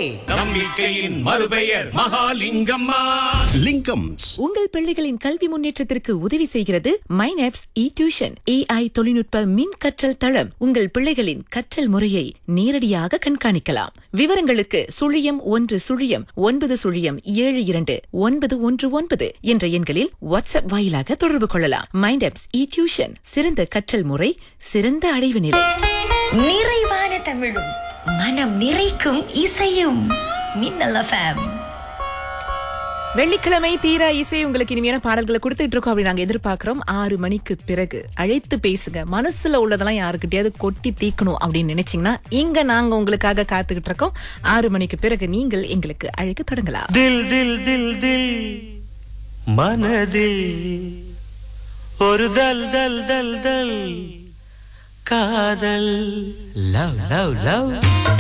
நம்பிக்கையின் மறுபெயர் மகாலிங்கம்மா லிங்கம்ஸ் உங்கள் பிள்ளைகளின் கல்வி முன்னேற்றத்திற்கு உதவி செய்கிறது மைனாப்ஸ் இ டியூஷன் ஏஐ தொழில்நுட்ப மின் கற்றல் தளம் உங்கள் பிள்ளைகளின் கற்றல் முறையை நேரடியாக கண்காணிக்கலாம் விவரங்களுக்கு சுழியம் ஒன்று சுழியம் ஒன்பது சுழியம் ஏழு இரண்டு ஒன்பது ஒன்று ஒன்பது என்ற எண்களில் வாட்ஸ்அப் வாயிலாக தொடர்பு கொள்ளலாம் மைண்டாப்ஸ் இ டியூஷன் சிறந்த கற்றல் முறை சிறந்த அடைவு நிலை நிறைவான தமிழும் மனம் நிறைக்கும் இசையும் மின்னல் எஃப்எம் வெள்ளிக்கிழமை தீரா இசை உங்களுக்கு இனிமையான பாடல்களை கொடுத்துட்டு இருக்கோம் அப்படி நாங்க எதிர்பார்க்கிறோம் ஆறு மணிக்கு பிறகு அழைத்து பேசுங்க மனசுல உள்ளதெல்லாம் யாருக்கிட்டயாவது கொட்டி தீக்கணும் அப்படின்னு நினைச்சீங்கன்னா இங்க நாங்க உங்களுக்காக காத்துக்கிட்டு இருக்கோம் ஆறு மணிக்கு பிறகு நீங்கள் எங்களுக்கு அழைக்க தொடங்கலாம் ദിൽ ദിൽ ദിൽ ദിൽ മനതിൽ ഒരു ദൽ ദൽ ദൽ ദൽ കാതൽ ലവ് ലവ് ലവ്